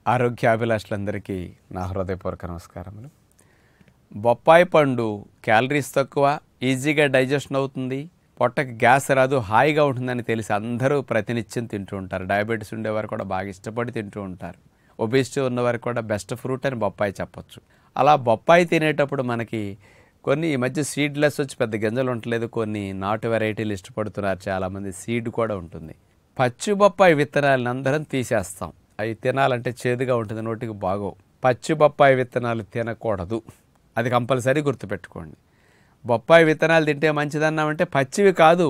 ఆరోగ్యాభిలాషులందరికీ నా హృదయపూర్వక నమస్కారములు బొప్పాయి పండు క్యాలరీస్ తక్కువ ఈజీగా డైజెషన్ అవుతుంది పొట్టకి గ్యాస్ రాదు హాయిగా ఉంటుందని తెలిసి అందరూ ప్రతినిత్యం తింటూ ఉంటారు డయాబెటీస్ ఉండేవారు కూడా బాగా ఇష్టపడి తింటూ ఉంటారు ఒబిసిటీ ఉన్నవారు కూడా బెస్ట్ ఫ్రూట్ అని బొప్పాయి చెప్పొచ్చు అలా బొప్పాయి తినేటప్పుడు మనకి కొన్ని ఈ మధ్య సీడ్లెస్ వచ్చి పెద్ద గింజలు ఉండలేదు కొన్ని నాటు వెరైటీలు ఇష్టపడుతున్నారు చాలామంది సీడ్ కూడా ఉంటుంది పచ్చి బొప్పాయి విత్తనాలను అందరం తీసేస్తాం అవి తినాలంటే చేదుగా ఉంటుంది నోటికి బాగో పచ్చి బొప్పాయి విత్తనాలు తినకూడదు అది కంపల్సరీ గుర్తుపెట్టుకోండి బొప్పాయి విత్తనాలు తింటే మంచిదన్నామంటే పచ్చివి కాదు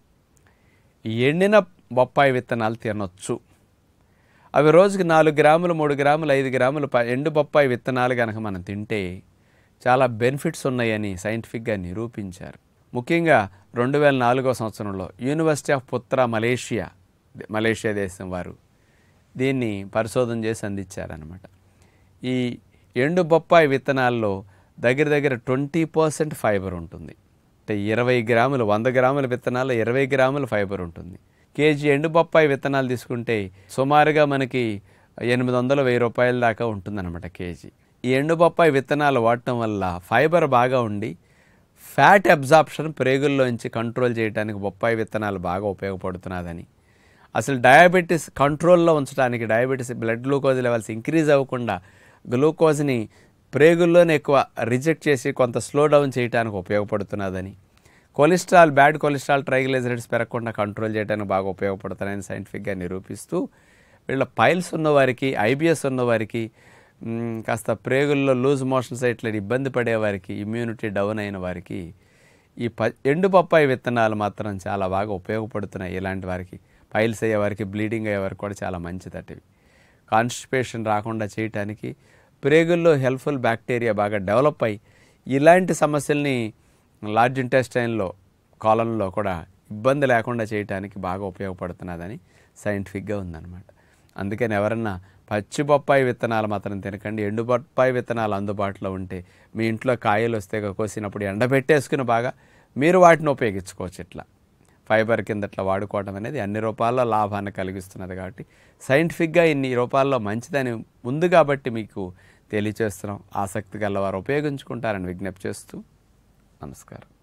ఎండిన బొప్పాయి విత్తనాలు తినొచ్చు అవి రోజుకి నాలుగు గ్రాములు మూడు గ్రాములు ఐదు గ్రాములు ప- ఎండు బొప్పాయి విత్తనాలు కనుక మనం తింటే చాలా బెనిఫిట్స్ ఉన్నాయని సైంటిఫిక్గా నిరూపించారు ముఖ్యంగా రెండు వేల నాలుగో సంవత్సరంలో university of Putra Malaysia Malaysia దేశం వారు దీన్ని పరిశోధన చేసి అందించారనమాట ఈ ఎండు బొప్పాయి విత్తనాల్లో దగ్గర దగ్గర ట్వంటీ పర్సెంట్ ఫైబర్ ఉంటుంది అంటే ఇరవై గ్రాములు వంద గ్రాముల విత్తనాల్లో ఇరవై గ్రాముల ఫైబర్ ఉంటుంది కేజీ ఎండు బొప్పాయి విత్తనాలు తీసుకుంటే సుమారుగా మనకి ఎనిమిది వందల వెయ్యి రూపాయల దాకా ఉంటుందన్నమాట కేజీ ఈ ఎండు బొప్పాయి విత్తనాలు వాడటం వల్ల ఫైబర్ బాగా ఉండి ఫ్యాట్ అబ్జార్ప్షన్ ప్రేగుల్లోంచి కంట్రోల్ చేయడానికి బొప్పాయి విత్తనాలు బాగా ఉపయోగపడుతున్నదని అసలు డయాబెటీస్ కంట్రోల్లో ఉంచడానికి diabetes blood glucose levels increase అవ్వకుండా గ్లూకోజ్ని ప్రేగుల్లోనే ఎక్కువ రిజెక్ట్ చేసి కొంత స్లో డౌన్ చేయడానికి ఉపయోగపడుతున్నదని కొలెస్ట్రాల్ బ్యాడ్ కొలెస్ట్రాల్ ట్రైగ్లైజరైడ్స్ పెరగకుండా కంట్రోల్ చేయడానికి బాగా ఉపయోగపడుతున్నాయని సైంటిఫిక్గా నిరూపిస్తూ వీళ్ళ పైల్స్ ఉన్నవారికి ఐబిఎస్ ఉన్నవారికి మ్, కాస్త ప్రేగుల్లో లూజ్ మోషన్స్ ఇట్లా ఇబ్బంది పడేవారికి ఇమ్యూనిటీ డౌన్ అయిన వారికి ఈ ప ఎండు పప్పాయి విత్తనాలు మాత్రం చాలా బాగా ఉపయోగపడుతున్నాయి ఇలాంటి వారికి పైల్స్ అయ్యే వారికి బ్లీడింగ్ అయ్యే వారికి కూడా చాలా మంచిదట ఇవి కాన్స్టిపేషన్ రాకుండా చేయటానికి ప్రేగుల్లో హెల్ప్ఫుల్ బ్యాక్టీరియా బాగా డెవలప్ అయ్యి ఇలాంటి సమస్యల్ని లార్జ్ ఇంటెస్టైన్లో కాలంలో కూడా ఇబ్బంది లేకుండా చేయటానికి బాగా ఉపయోగపడుతున్నదని సైంటిఫిక్గా ఉందన్నమాట అందుకని ఎవరన్నా పచ్చి బొప్పాయి విత్తనాలు మాత్రం తినకండి ఎండు బొప్పాయి విత్తనాలు అందుబాటులో ఉంటే మీ ఇంట్లో కాయలు వస్తే కోసినప్పుడు ఎండబెట్టేసుకుని బాగా మీరు వాటిని ఉపయోగించుకోవచ్చు ఇట్లా ఫైబర్ కింద ఇట్లా వాడుకోవడం అనేది అన్ని రూపాల్లో లాభాన్ని కలిగిస్తున్నది కాబట్టి సైంటిఫిక్గా ఇన్ని రూపాల్లో మంచిదని ఉంది కాబట్టి మీకు తెలియచేస్తున్నాం ఆసక్తి గల వారు ఉపయోగించుకుంటారని విజ్ఞప్తి చేస్తూ నమస్కారం